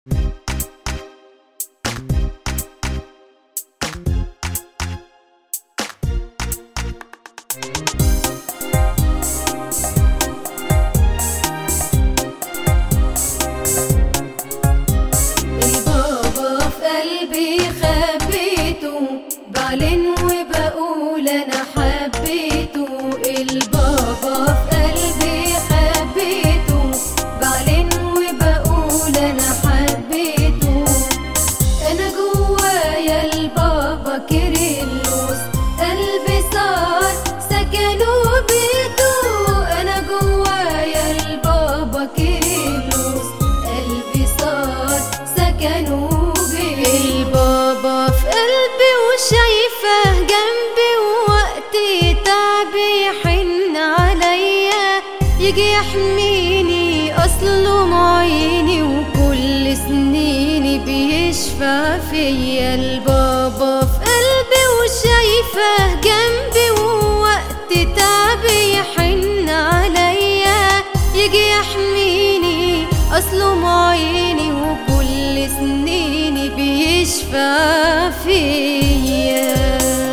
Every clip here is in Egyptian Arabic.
البابا في قلبي خبيته بعلن وبقول انا حبيته البابا في قلبي خبيته بعلن وبقول انا حبيته انا جوايا البابا كيرلس قلبي صار سكنوا بيته انا جوايا البابا كيرلس قلبي صار سكنوا بيته البابا في قلبي وشايفه جنبي ووقت تعبي يحن عليا يجي يحميني اصله معيني وكل سنيني بيشفع فيا البابا في قلبي وشايفه جنبي ووقت تعبي يحن عليا يجي يحميني اصله معيني وكل سنيني بيشفع فيا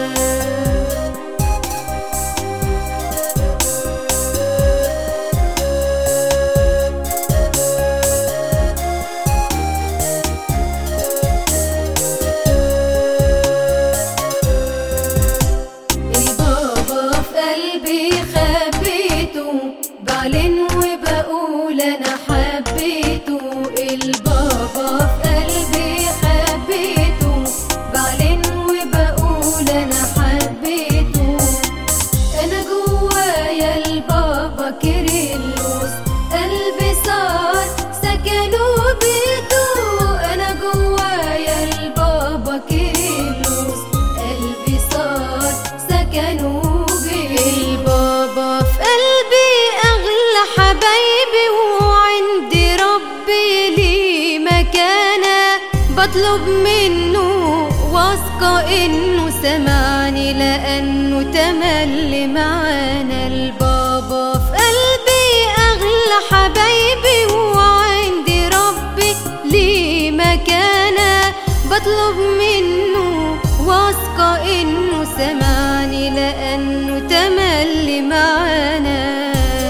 البابا في قلبي خبيته بعلن وبقول انا حبيته البابا في قلبي خبيته بعلن وبقول انا حبيته انا جوايا البابا كيرلس قلبي صار سكنوا بيته انا جوايا البابا كيرلس قلبي صار سكنوا بيته البابا في قلبي اغلى حبايبي وعندي ربي لي مكانه بطلب منه واثقة انه سمعني لانه تملي معانا البابا في قلبي اغلى حبايبي وعندي ربي لي مكانه بطلب منه واثقة انه سمعني لانه تملي معانا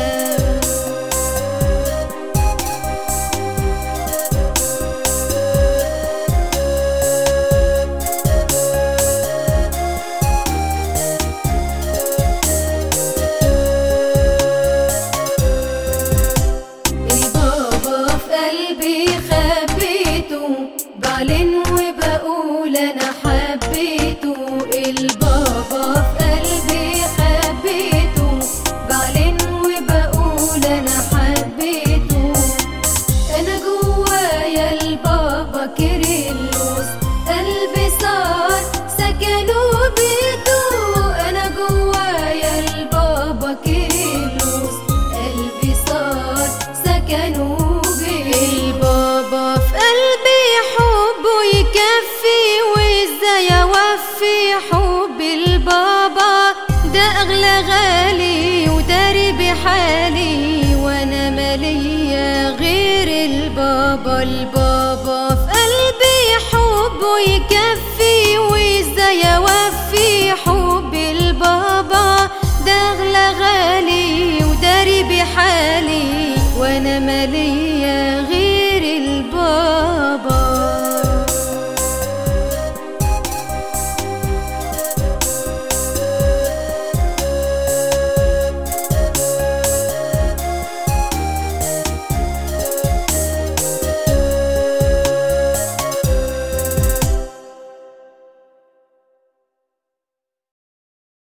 البابا في قلبي خبيته بعلن وبقول انا حبيته البابا في قلبي خبيته بعلن وبقول انا حبيته انا جوايا البابا كيرلس قلبي صار سكنوا بيته انا جوايا البابا كيرلس قلبي صار سكنوا بيته البابا في قلبي حبه يكفي وازاي اوفي حب البابا ده اغلى غالي وداري بحالي وانا مالية غير البابا البابا في قلبي حبه يكفي وازاي اوفي حب البابا ده اغلى غالي وداري بحالي وانا مالية